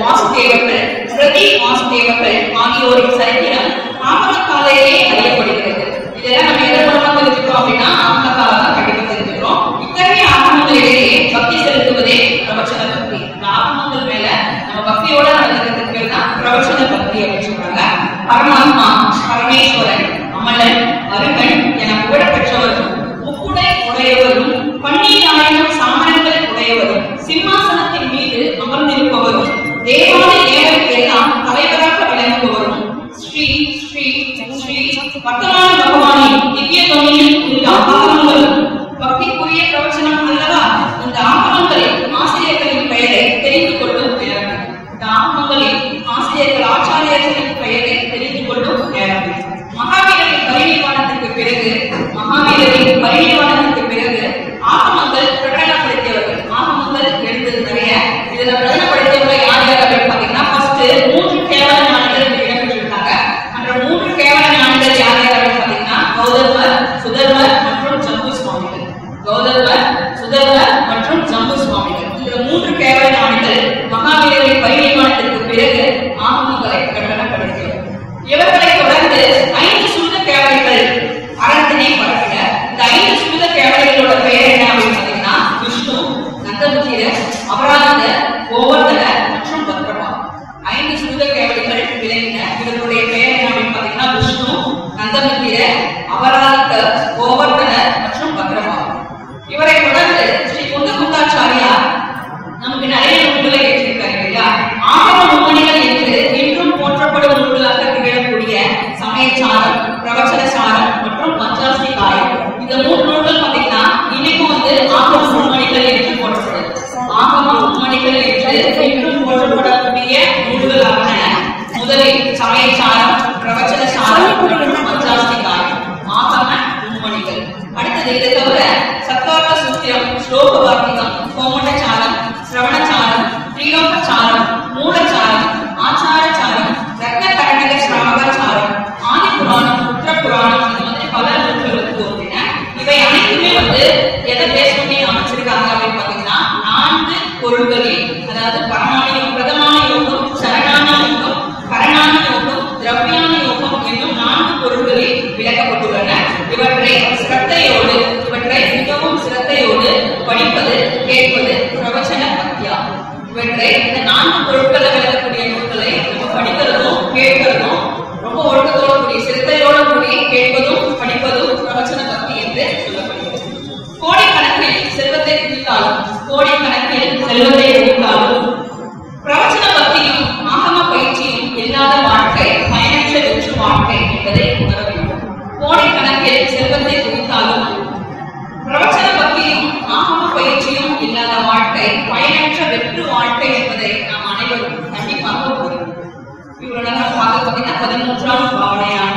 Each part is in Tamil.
வாசுதேவர்கள் பிரதி வாசுதேவர்கள் ஆகியோரின் சரித்திரம் ஆகம காலையிலே அறியப்படுகிறது இதெல்லாம் நம்ம எதன் மூலமா தெரிஞ்சுக்கிறோம் அப்படின்னா ஆகம காலம் கண்டிப்பா தெரிஞ்சுக்கிறோம் இத்தகைய ஆகமங்களிலேயே பக்தி செலுத்துவதே பிரவச்சன பக்தி இந்த ஆகமங்கள் மேல நம்ம பக்தியோட நடந்துக்கிறதுக்கு பேர் தான் பிரவச்சன பக்தி அப்படின்னு சொல்றாங்க பரமாத்மா பரமேஸ்வரன் அமலன் அருகன் என புகழப்பெற்றவரும் முக்குடை உடையவரும் பன்னீராயிரம் சாமரங்கள் உடையவரும் சிம்மாசனத்தின் மீது அமர்ந்திருப்பவரும் தேவாலய தேவருக்கெல்லாம் தலைவராக விளங்குபவரும் ஸ்ரீ ஸ்ரீ ஸ்ரீ வர்த்தமான பகவானின் திவ்ய தொனியில் உள்ள ஆகமங்களும் பக்திக்குரிய பிரவச்சனம் அல்லவா இந்த ஆகமங்களில் ஆசிரியர்களின் பெயரை தெரிந்து கொள்ளும் நேரம் இந்த ஆகமங்களில் ஆசிரியர்கள் ஆச்சாரியர்களின் பெயரை தெரிந்து கொள்ளும் நேரம் மகாவீரரின் பரிநிர்வாணத்திற்கு பிறகு மகாவீரரின் பரிநிர்வாணத்திற்கு பிறகு ஆகமங்கள் பிரகடனப்படுத்தியவர்கள் ஆகமங்கள் எழுந்தது நிறைய இதுல பிரகடனப்படுத்தியவங்க யார் யார் அப்படின்னு பாத்தீங்கன்னா ஃபர்ஸ்ட் மூன்று கேவல ஞானிகள் இங்க இடம்பெற்றிருக்காங்க அந்த மூன்று கேவல ஞானிகள் யார் யார் அப்படின்னு பாத்தீங்கன்னா கௌதமர் சுதர்மர் மற்றும் ஜம்பு சுவாமிகள் கௌதமர் சுதர்மர் மற்றும் ஜம்பு சுவாமிகள் இந்த மூன்று கேவல ஞானிகள் மகாவீரரின் பரிநிர்வாணத்திற்கு பிறகு ஆகமங்களை பிரகடனப்படுத்தியவர் இவர்களை தொடர்ந்து ஐந்து சூத கேவலைகள் அரண்மனை பரப்பின இந்த ஐந்து சூத கேவலைகளோட பெயர் என்ன அப்படின்னு பாத்தீங்கன்னா விஷ்ணு நந்தமுத்திர அபராத கோவர்தன மற்றும் பத்ரமா ஐந்து சூத கேவலைகள் விளங்கின இவர்களுடைய பெயர் என்ன அப்படின்னு பாத்தீங்கன்னா விஷ்ணு நந்தமுத்திர அபராத கோவர்தன மற்றும் பத்ரமா இவரை தொடர்ந்து ஸ்ரீ குந்தகுந்தாச்சாரியார் நமக்கு நிறைய நூல்களை எழுதியிருக்காரு இல்லையா ஆகம நூல்கள் என்று இன்றும் போற்றப்படும் நூல்களாக திகழக்கூடிய சமயச்சாரம் பிரவச்சனசாரம் மற்றும் பஞ்சாஸ்திகாயம் இந்த மூணு நூல்கள் பாத்தீங்கன்னா இன்னைக்கும் வந்து ஆகம நூல்மணிகள் என்று போற்றப்படுது ஆகம நூல்மணிகள் என்று இன்றும் போற்றப்படக்கூடிய நூல்களாக முதலில் சமயச்சாரம் பிரவச்சனசாரம் மற்றும் பஞ்சாஸ்திகாயம் ஆகம நூல்மணிகள் அடுத்தது இதை தவிர சத்வார்த்த சூத்திரம் ஸ்லோக வார்த்திகம் கோமட்டச்சாரம் சிரவணச்சாரம் திரிலோகச்சாரம் மூலச்சாரம் ஆச்சாரச்சாரம் ரத்ன கரணிக சிராமகாச்சாரம் ஆதி புராணம் உத்தர புராணம் இது மாதிரி பல நூல்களுக்கு தோன்றின இவை அனைத்துமே வந்து எதை பேஸ் பண்ணி அமைச்சிருக்காங்க அப்படின்னு பாத்தீங்கன்னா நான்கு பொருள்களில் அதாவது பரமாணி பிரதமான யோகம் சரணான யோகம் கரணான யோகம் திரவியான யோகம் என்னும் நான்கு பொருள்களில் விளக்கப்பட்டுள்ளன இவற்றை சிரத்தையோடு இவற்றை மிகவும் சிரத்தையோடு படிப்பது கேட்பது பிரவச்சன பக்தியா இவற்றை இந்த நான்கு பொருட்களை விளக்கக்கூடிய நூல்களை நம்ம படிக்கிறதும் கேட்கிறதும் ரொம்ப ஒழுக்கத்தோடு கூடிய சிரத்தையோடு கூடிய கேட்பதும் படிப்பதும் பிரவச்சன பக்தி என்று சொல்லப்படுகிறது கோடிக்கணக்கில் செல்வத்தை குவித்தாலும் கோடிக்கணக்கில் செல்வத்தை குவித்தாலும் பிரவச்சன பக்தியும் ஆகம பயிற்சியும் இல்லாத வாழ்க்கை பயனற்ற வெற்று வாழ்க்கை என்பதை உணர வேண்டும் கோடிக்கணக்கில் செல்வத்தை குவித்தாலும் பிரவச்சன பக்தியும் ஆகம பயிற்சியும் இல்லாத வாழ்க்கை பயனற்ற வெற்று வாழ்க்கை என்பதை நாம் அனைவரும் கண்டிப்பாக புரியும் இவ்வளவு நேரம் நம்ம பார்க்க பார்த்தீங்கன்னா பதிமூன்றாம் பாவனையான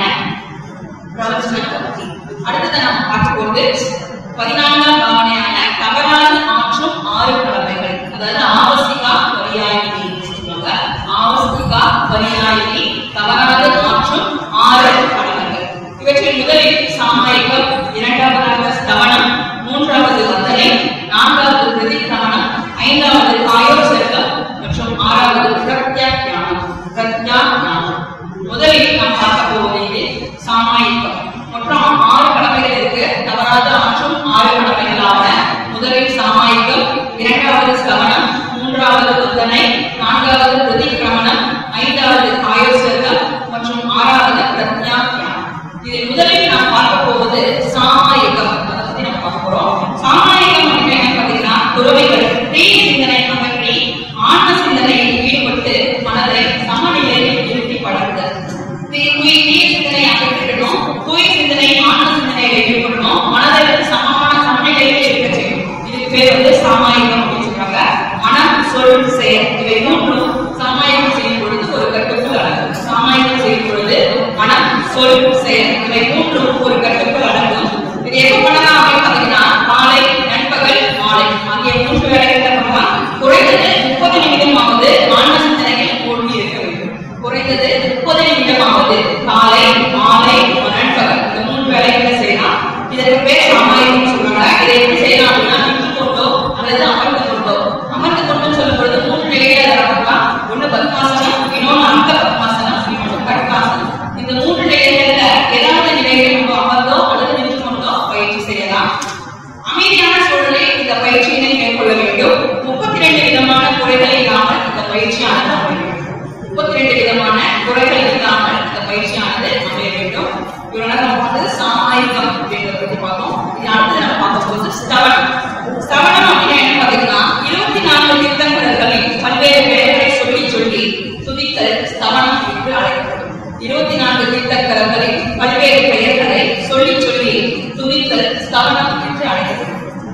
பிரவச்சன பக்தி அடுத்தது நம்ம பார்க்க போறது பதினான்காம் பாவனையான தவறாது ஆற்றும் ஆறு கடமைகள் அதாவது ஆவஸ்திகா பரியாயினி சொல்லுவாங்க ஆவஸ்திகா பரியாயினி தவறாது ஆற்றும் ஆறு கடமைகள் இவற்றில் முதலில் சாமாயிகம் இரண்டாவதாக ஸ்தவனம் மூன்றாவது வந்தனை நான்காவது பிரதிக்கிரமணம் ஐந்தாவது ஆயோசர்க்கம் மற்றும் ஆறாவது பிரத்யாக்கியானம் பிரத்யாக்கியானம் முதலில் நாம் பார்க்க போவது இது சாமாயிகம் மொத்தம் ஆறு கடமைகள் இருக்கு தவறாத ஆற்றும் ஆறு கடமைகளாக முதலில் சாமாயிகம் இரண்டாவது ஸ்தவனம் மூன்றாவது வந்தனை நான்காவது பிரதிக்கிரமணம் ஐந்தாவது ஆயோசர்க்கம் மற்றும் ஆறாவது பிரத்யாக்கியானம் இதில் முதலில் நாம் பார்க்க போவது சாமாயிகம் பத்மாசனம் இன்னொன்னு அங்க பத்மாசனம் இன்னொன்னு கட்காசனம் இந்த மூன்று நிலைகள்ல ஏதாவது நிலைகள் நம்ம அமர்ந்தோ அல்லது நின்று கொண்டோ பயிற்சி செய்யலாம் அமைதியான சூழலில் இந்த பயிற்சியினை மேற்கொள்ள வேண்டும் முப்பத்தி ரெண்டு விதமான குறைகள் இல்லாமல் இந்த பயிற்சியானது அமைய வேண்டும் முப்பத்தி ரெண்டு விதமான குறைகள் இல்லாமல் இந்த பயிற்சியானது அமைய வேண்டும் இவ்வளவு நேரம் நம்ம வந்து சாமாயிகம் அப்படின்றத பத்தி பார்த்தோம் இது அடுத்து நம்ம பார்க்க போது ஸ்தவனம் ஸ்தவனம் அப்படின்னா என்ன பாத்தீங்கன்னா இருபத்தி நான்கு தீர்த்தங்கரர்களில் பல்வேறு பெயர்களை சொல்லி சொல்லி துதித்தல் ஸ்தவனம் என்று அழைக்கப்படும் இருபத்தி நான்கு தீர்த்தங்கரர்களில் பல்வேறு பெயர்களை சொல்லி சொல்லி துதித்தல் ஸ்தவனம் என்று அழைக்கப்படும்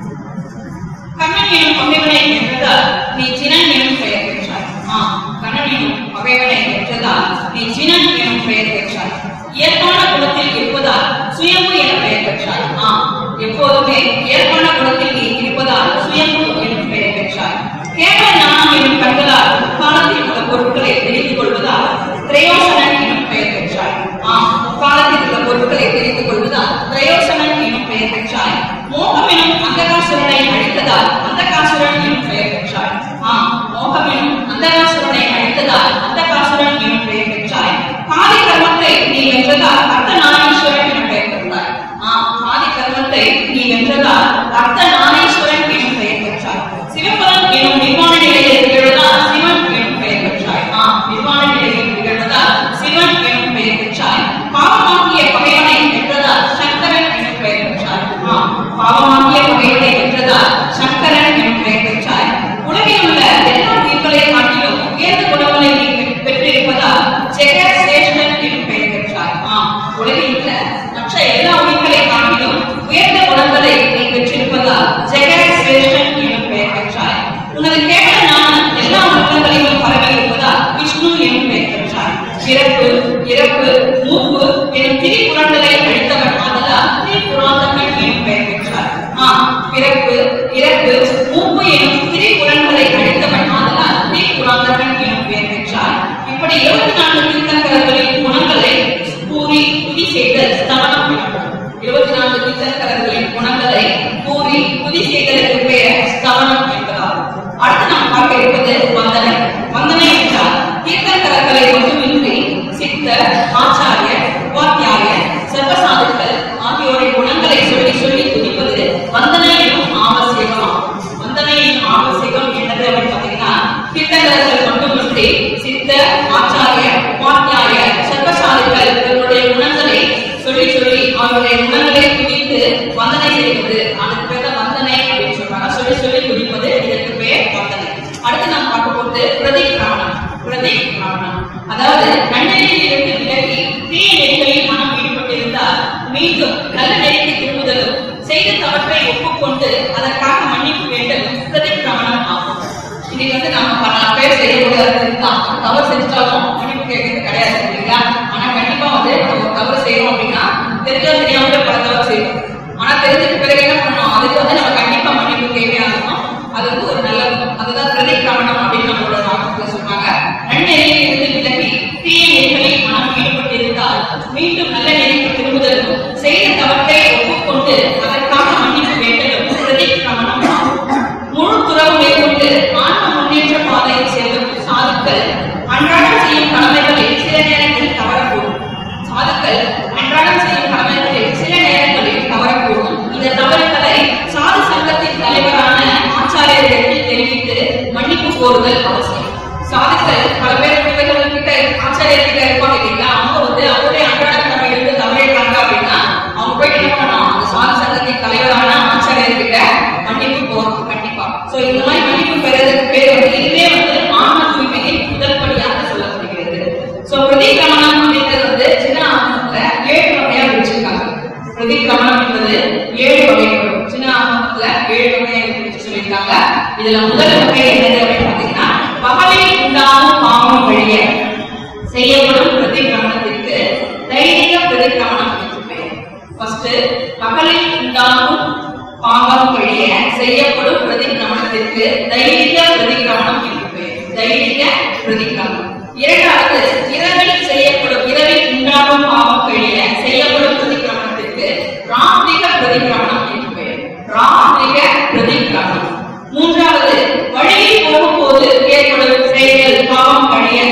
கண்ணன் எனும் பகைவனை வென்றதால் நீ சினன் எனும் பெயர் பெற்றாய் ஆம் கண்ணன் எனும் பகைவனை வென்றதால் நீ சினன் எனும் பெயர் பெற்றாய் இயற்பான குலத்தில் இருப்பதால் சுயம்பு என பெயர் பெற்றாய் ஆம் எப்போதுமே இயற்பான குலத்தில் நீ இருப்பதால் சுயம்பு எனும் பெயர் பெற்றாய் கேவல ஞானம் எனும் கண்களால் காலத்தில் உள்ள பொருட்களை தெரிந்து கொள்வதால் திரையோசனன் எனும் பெயர் பெற்றாய் ஆம் காலத்தில் உள்ள பொருட்களை தெரிந்து கொள்வதால் திரையோசனன் எனும் பெயர் பெற்றாய் மோகம் எனும் அந்தகாசுரனை அழித்ததால் அந்தகாசுரன் எனும் பெயர் பெற்றாய் ஆம் மோகம் எனும் அந்தகாசுரனை அழித்ததால் அந்தகாசுரன் எனும் பெயர் பெற்றாய் பாதி கர்மத்தை நீ வென்றதால் அர்த்தநாரீஸ்வரன் எனும் பெயர் பெற்றாய் ஆம் பாதி கர்மத்தை நீ வென்றதால் அர்த்தநாரீஸ்வரன் எனும் பெயர் பெற்றாய் சிவபதம் எனும் நிர்வாண நிலையில் திகழ்வதால் சிவன் எனும் பெயர் பெற்றாய் ஆம் நிர்வாண நிலையில் திகழ்வதால் சிவன் எனும் பெயர் பெற்றாய் பாவமாகிய பகைவனை வென்றதால் சங்கரன் எனும் பெயர் பெற்றாய் ஆம் பாவமாகிய பகைவனை வென்றதால் சங்கரன் எனும் பெயர் பெற்றாய் உலகில் உள்ள எல்லா உயிர்களை காட்டிலும் உயர்ந்த குணங்களை நீ பெற்- பெற்றிருப்பதால் ஜெக சேஷன் எனும் பெயர் பெற்றாய் ஆம் உலகில் உள்ள மற்ற எல்லா உயிர்களை காட்டிலும் உயர்ந்த குணங்களை நீ பெற்றிருப்பதால் ஜெக சேஷன் எனும் பெயர் பெற்றாய் உனது கேவல ஞானம் எல்லா உலகங்களிலும் பரவி இருப்பதால் விஷ்ணு எனும் பெயர் பெற்றாய் பிறப்பு இறப்பு மூப்பு எனும் திரிபுரங்களை அழித்தவன் ஆதலால் திரிபுராந்தகன் எனும் பெயர் பெற்றார் ஆம் பிறப்பு இறப்பு மூப்பு எனும் திரிபுரங்களை அழித்தவன் ஆதலால் திரிபுராந்தகன் எனும் பெயர் பெற்றார் இப்படி இருபத்தி நான்கு தீர்த்தங்கரர்களின் குணங்களை கூறி துதி செய்தல் ஸ்தானம் எனப்படும் இருபத்தி நான்கு தீர்த்தங்கரர்களின் குணங்களை கூறி துதி செய்தலுக்கு பெயர் ஸ்தானம் என்பதாகும் அடுத்து நாம் பார்க்க இருப்பது வந்தனை வந்தனை என்றால் தீர்த்தங்கரர்களை மட்டுமின்றி சித்தர் ஆச்சாரிய உபாத்தியாய சர்வசாதுக்கள் ஆகியோரின் குணங்களை சொல்லி சொல்லி துதிப்பது வந்தனை எனும் ஆவசியகமாகும் வந்தனை எனும் ஆவசியகம் என்னது அப்படின்னு பார்த்தீங்கன்னா தீர்த்தங்கரர்கள் மட்டுமின்றி சித்தர் ஆச்சாரிய உபாத்தியாய சர்வசாதுக்கள் இவர்களுடைய குணங்களை சொல்லி சொல்லி அவருடைய குணங்களை துதித்து வந்தனை செய்வது அதுக்கு பேர் தான் வந்தனை அப்படின்னு சொல்றாங்க சொல்லி சொல்லி துதிப்பது இதற்கு பெயர் வந்தனை அடுத்து நாம் பார்க்க போறது பிரதிகிராமணம் பிரதிகிராமணம் அதாவது நன்னெறியில் இருந்து விலகி தீய நெறிகளில் மனம் ஈடுபட்டிருந்தால் மீண்டும் நல்ல நெறிக்கு திரும்புதலும் செய்த தவற்றை ஒப்புக்கொண்டு அதற்காக மன்னிப்பு வேண்டலும் பிரதிகிராமணம் ஆகும் இன்னைக்கு வந்து நம்ம பல பேர் செய்யக்கூடாது தான் தவறு செஞ்சாலும் மன்னிப்பு கேட்கறது கிடையாது இல்லைங்களா ஆனா கண்டிப்பா வந்து நம்ம ஒரு தவறு செய்யறோம் அப்படின்னா தெரிஞ்சோ தெரியாமலே பல தவறு செய்வோம் ஆனா தெரிஞ்சதுக்கு பிறகு என்ன பண்ணணும் அதுக்கு வந்து நம்ம கண்டிப்பா மன்னிப்பு கேட்கவே ஆகணும் அது வந்து ஒரு நல்ல குணம். அதுதான் பிரதிகிராமணம் அப்படின்னு நம்மளோட நாமத்துல சொல்றாங்க நன்னெறியில் இருந்து விலகி தீய நெறிகளில் மனம் ஈடுபட்டிருந்தால் மீண்டும் நல்ல நெறிக்கு திரும்புதலும் செய்த தவற்றை ஒப்புக்கொண்டு அதற்காக மன்னிப்பு வேண்டலும் பிரதிகிராமணம் ஆகும் முழு துறவு மேற்கொண்டு ஆன்ம முன்னேற்ற பாதையில் செல்லும் சாதுக்கள் அன்றாடம் செய்யும் கடமைகளில் சில நேரங்களில் தவறக்கூடும் சாதுக்கள் அன்றாடம் செய்யும் கடமைகளில் சில நேரங்களில் தவறக்கூடும் இந்த தவறுகளை சாது சங்கத்தின் தலைவரான ஆச்சாரியர்களிடத்தில் தெரிவித்து மன்னிப்பு கோருதல் அவசியம் சாதுக்கள் பல பேர் பிள்ளைகள் கிட்ட ஆச்சாரியர் கிட்ட இருப்பாங்க இல்லைங்களா அவங்க வந்து அவருடைய அன்றாட கடமைகளுக்கு தவறிடுறாங்க அப்படின்னா அவங்க போய் என்ன பண்ணணும் அந்த சாது சங்கத்தின் தலைவரான ஆச்சாரியர் கிட்ட மன்னிப்பு கோரணும் கண்டிப்பா சோ இந்த மாதிரி மன்னிப்பு பெறதுக்கு பேர் வந்து இதுவே வந்து ஆன்ம தூய்மையின் முதல் படியாக சொல்லப்படுகிறது சோ பிரதிகிரமணம் அப்படின்றது வந்து சின்ன ஆகமத்துல ஏழு வகையா பிரிச்சிருக்காங்க பிரதிகிரமணம் என்பது ஏழு வகைப்படும் சின்ன ஆகமத்துல ஏழு வகையை பிரிச்சு சொல்லியிருக்காங்க இதுல முதல் வகை என்னது அப்படின்னு பாத்தீங்கன்னா பகலில் உண்டாகும் பாவம் வழிய செய்யப்படும் பிரதிகிரமணத்திற்கு தைரிய பிரதிகிரமணம் என்று பெயர் ஃபர்ஸ்ட் பகலில் உண்டாகும் பாவம் வழிய செய்யப்படும் பிரதிகிரமணத்திற்கு தைரிய பிரதிகிரமணம் என்று பெயர் தைரிய பிரதிகிரமணம் இரண்டாவது இரவில் செய்யப்படும் இரவில் உண்டாகும் பாவம் வழிய செய்யப்படும் பிரதிகிரமணத்திற்கு ராந்திக பிரதிகிரமணம் என்று பெயர் ராந்திக பிரதிகிரமணம் மூன்றாவது வழியில் போகும்போது ஏற்படும் செயல்கள் பாவம் வழிய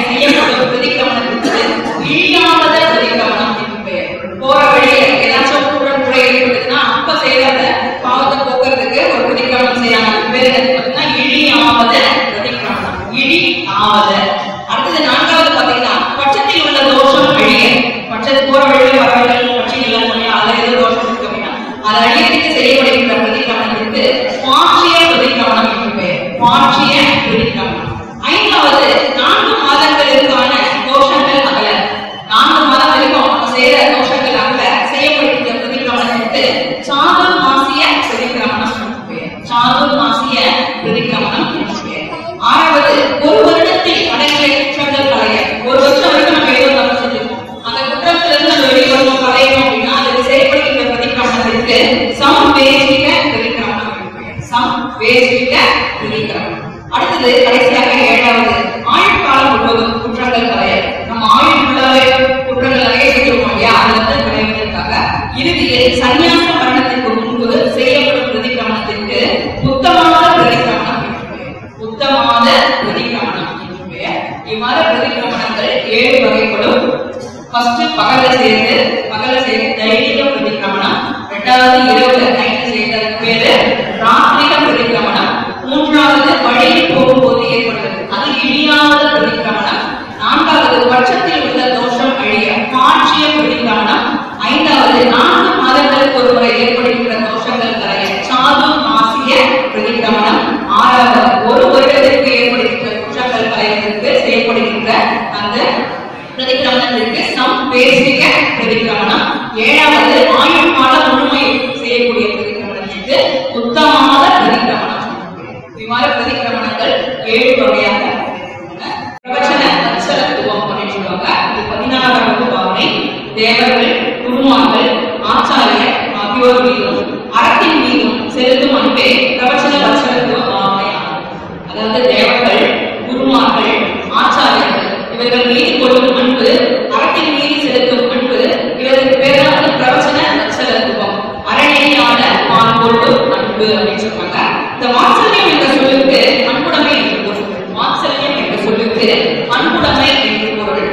மூன்றாவது பிரதிக்கிரமணம் இடி ஆவது அடுத்தது நான்காவது பாத்தீங்கன்னா பட்சத்தில் உள்ள தோஷம் அழிய பட்சத்து போற வழியில வரவர்கள் பட்சிகள் சொல்லி அதுல ஏதோ தோஷம் இருக்கு அப்படின்னா அதை அழியத்துக்கு செய்யப்படுகின்ற பிரதிக்கிரமணத்திற்கு பாட்சிய பிரதிக்கிரமணம் என்று பெயர் பாட்சிய பிரதிக்கிரமணம் ஐந்தாவது நான்கு மாதங்களுக்கான தோஷங்கள் அகல நான்கு மாதம் வரைக்கும் நம்ம செய்யற தோஷங்கள் அகல செய்யப்படுகின்ற பிரதிக்கிரமணத்திற்கு சாதுர் மாசிய பிரதிக்கிரமணம் என்று பெயர் சாதுர் மாசிய பிரதிக்கிரமணம் என்று பெயர் ஆறாவது ஒரு வருடத்தில் அடங்கிய குற்றங்கள் களைய ஒரு வருஷம் வரைக்கும் நம்ம ஏதோ தப்பு செஞ்சிருக்கோம் அந்த குற்றத்துல இருந்து நம்ம வெளியே வரணும் களையணும் அப்படின்னா அதுக்கு செய்யப்படுகின்ற பிரதிக்கிரமணத்திற்கு சம்வேசிக பிரதிக்கிரமணம் என்று பெயர் சம்வேசிக பிரதிக்கிரமணம் அடுத்தது கடைசியாக ஏழாவது ஆயுள் காலம் முழுவதும் குற்றங்கள் களைய நம்ம ஆயுள் ஃபுல்லாவே குற்றங்கள் நிறைய செஞ்சிருக்கோம் இல்லையா அதை வந்து களைவதற்காக இறுதியில் சன்னியாச மரணத்திற்கு முன்பு செய்யப்படும் பிரதிக்கிரமணத்திற்கு உத்தமாத பிரதிக்கிரமணம் என்று பெயர் உத்தமாத பிரதிக்கிரமணம் என்று பெயர் இவ்வாறு பிரதிக்கிரமணங்கள் ஏழு வகைப்படும் ஃபர்ஸ்ட் பகல்ல சேர்ந்து பகல்ல சேர்ந்து தைரிய பிரதிக்கிரமணம் இரண்டாவது இரவுல நைட்டு செய்யறதுக்கு பேரு ராத்திரிக பிரதிக்கிரமணம் மூன்றாவது வழியில் போகும்போது ஏற்படுவது அது இடியாத பிரதிக்கிரமணம் நான்காவது பட்சத்தில் உள்ள தோஷம் அழிய காட்சிய பிரதிக்கிரமணம் ஐந்தாவது நான்கு மாதங்களுக்கு ஒரு முறை ஏற்படுகின்ற தோஷங்கள் கரைய சாது மாசிய பிரதிக்கிரமணம் ஆறாவது ஒரு வருடத்திற்கு ஏற்படுகின்ற குற்றங்கள் கலைவதற்கு செயல்படுகின்ற அந்த பிரதிக்கிரமணத்திற்கு சம்பேசிக பிரதிக்கிரமணம் ஏழாவது ஆயுள் கால முழுமை செய்யக்கூடிய பிரதிக்கிரமணத்திற்கு உத்தமாத பிரதிக்கிரமணம் இவ்வாறு பிரதிக்கிரமணங்கள் ஏழு வகையாக இருக்கின்றன. பிரவச்சன அச்சலத்துவம் அப்படின்னு சொல்லுவாங்க இது பதினாறாவது பாவனை தேவர்கள் குருமார்கள் ஆச்சாரியர் ஆகியோர் மீதும் அறத்தின் மீதும் செலுத்தும் அன்பே பிரவச்சன வச்சலத்துவ பாவனை ஆகும் அதாவது தேவர்கள் குருமார்கள் ஆச்சாரியர்கள் இவர்கள் மீது கொள்ளும் அன்பு அறத்தின் மீது செலுத்தும் அன்பு இவருக்கு பேர் தான் வந்து பிரவச்சன வச்சலத்துவம் அறநெறியான மான் கொள்ளும் அன்பு அப்படின்னு சொல்றாங்க இந்த வாத்சல்யம் என்ற சொல்லுக்கு அன்புடைமை என்று பொருள் வாத்சல்யம் என்ற சொல்லுக்கு அன்புடைமை என்று பொருள்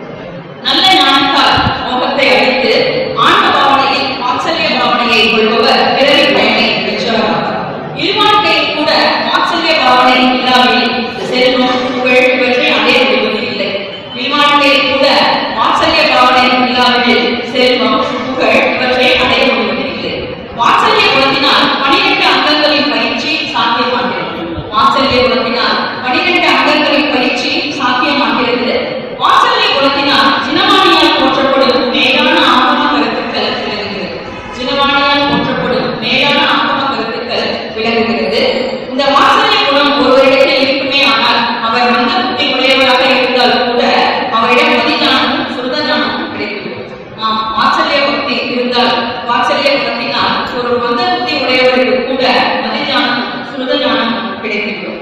நல்ல ஞானத்தால் மோகத்தை அழித்து ஆன்ம பாவனையில் வாத்சல்ய பாவனையை கொள்பவர் பிறவி பயனை பெற்றவராவார் இருவாழ்க்கையில் கூட வாத்சல்ய பாவனை இல்லாமல் செல்வம் புகழ் இவற்றை அடைய முடிவது இல்லை இல்வாழ்க்கையில் கூட வாத்சல்ய பாவனை இல்லாமல் செல்வம் புகழ் இவற்றை அடைய முடிவது இல்லை வாத்சல்ய குணத்தினால் பனிரெண்டு அங்கங்களின் பயிற்சி சாத்தியமாகிறது வாத்சல்ய குணத்தினால் பனிரெண்டு அங்கங்களின் பயிற்சி சாத்தியமாகிறது வாத்சல்ய குணத்தினால் சினவாணியால் போற்றப்படும் மேலான ஆகம கருத்துக்கள் விளங்குகிறது சினவாணியால் போற்றப்படும் மேலான ஆகம கருத்துக்கள் விளங்குகிறது இந்த வாத்சல்ய குணம் ஒருவரிடத்தில் இருக்குமே ஆனால் அவர் மந்த புத்தி உடையவராக இருந்தால் கூட அவரிடம் மதிஞானமும் சுருதஞானமும் கிடைக்கும் நாம் வாத்சல்ய பக்தி இருந்தால் வாத்சல்ய குணத்தினால் ஒரு மந்த புத்தி உடையவருக்கு கூட மதிஞானம் சுருதஞானம் கிடைக்கின்றோம்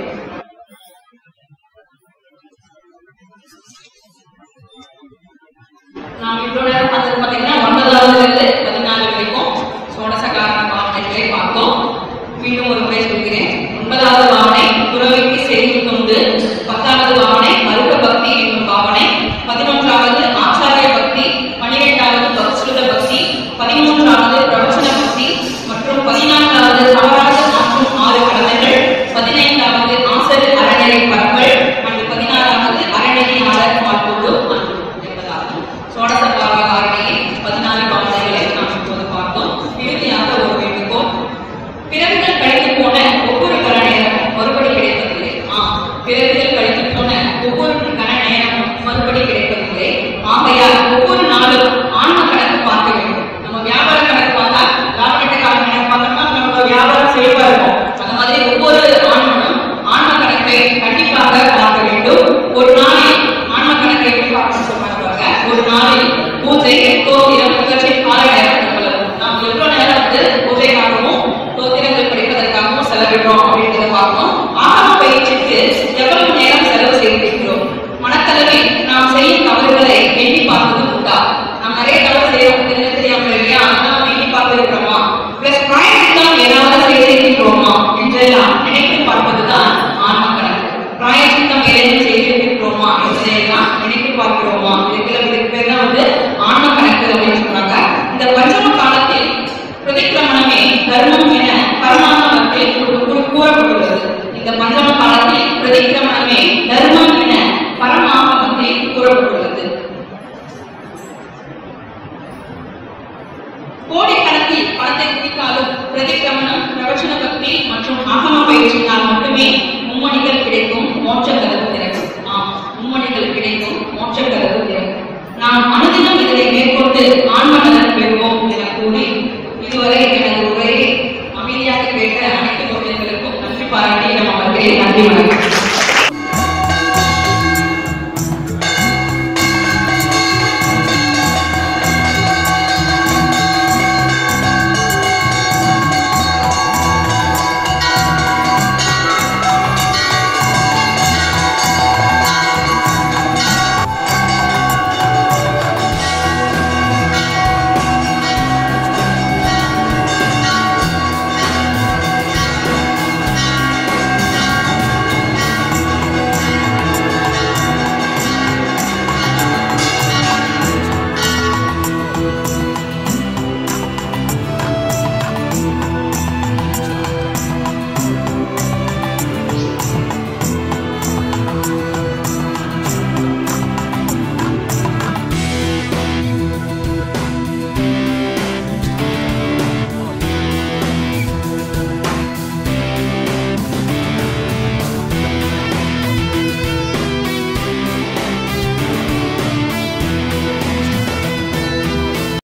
நாம் இவ்வளவு நேரம் பார்த்தது பார்த்தீங்கன்னா ஒன்பதாவதுல இருந்து பதினாலு வரைக்கும் சோடசகாரண பாவனைகளை பார்த்தோம் மீண்டும் ஒரு முறை சொல்கிறேன் ஒன்பதாவது பாவனை துறவிக்கு செய்தி கொண்டு பத்தாவது பாவனை மருக பக்தி என்னும் பாவனை பதினொன்றாவது ஆச்சாரிய பக்தி பனிரெண்டாவது பக்ஸ்ருத பக்தி பதிமூன்றாவது பிரவச்சன பக்தி மற்றும் பதினான்காவது தவறாக மாற்றும் ஆறு கடமைகள் பதினைந்தாவது ஆசரு அறநெறி பரப்பல் மற்றும் பதினாறாவது அறநெறியாளர் வாழ்வோடு அன்பு என்பதாகும் சோடச பாவகாரணியின் பதினாறு பாவனைகளை நாம் இப்போது பார்த்தோம் இறுதியாக ஒரு வேண்டுகோள் பிறவிகள் கழித்து போன ஒவ்வொரு கர நேரமும் மறுபடி கிடைப்பதில்லை ஆம் பிறவிகள் கழித்து போன ஒவ்வொரு கர நேரமும் மறுபடி கிடைப்பதில்லை ஆகையால் ஒவ்வொரு நாளும் ஆன்ம கணக்கு பார்க்க வேண்டும் நம்ம வியாபார கணக்கு பார்த்தா லாபநட்டக்கார கணக்கு பார்த்தோம்னா நம்ம வியாபாரம் செய்யவா இருக்கும் அந்த மாதிரி ஒவ்வொரு ஆன்மனும் ஆன்ம கணக்கை கண்டிப்பாக பார்க்க வேண்டும் ஒரு நாளில் ஆன்ம கணக்கை எப்படி பார்க்க சொல்றாங்க பாருங்க. ஒரு நாளில் பூஜை தோத்திரம் இவற்றின் கால நேரம் எவ்வளவு நாம் எவ்வளவு நேரம் வந்து பூஜைக்காகவும் தோத்திரங்கள் படிப்பதற்காகவும் செலவிடுறோம் அப்படின்றத பார்க்கணும் ஆகம பயிற்சிக்கு எவ்வளவு நேரம் செலவு செய்திருக்கிறோம் மனத்தளவில் நாம் செய்யும் தவறுகளை எண்ணி பார்ப்பது உண்டா நாம் நிறைய தவறு செய்யறோம் தெரிஞ்ச தெரியாமல் இல்லையா அதெல்லாம் நம்ம எண்ணி பார்த்திருக்கிறோமா பிளஸ் பிராயசித்தம் ஏதாவது செய்திருக்கிறோமா என்றெல்லாம் நினைத்து பார்ப்பதுதான் ஆன்ம கணக்கு பிராயசித்தம் ஏதேனும் செய்திருக்கிறோமா என்றெல்லாம் நினைத்து பார்க்கிறோமா இதுக்குள்ள இதுக்கு பேர் தான் வந்து ஆன்ம கணக்கு அப்படின்னு சொல்றாங்க இந்த பஞ்சம காலத்தில் பிரதிக்கிரமணமே தர்மம் என பரமாத்மத்தில் கூறப்பட்டுள்ளது இந்த பஞ்சம காலத்தில் மோட்ச கதவு திறக்கும் நாம் அனுதினம் இதனை மேற்கொண்டு ஆன்ம நலனை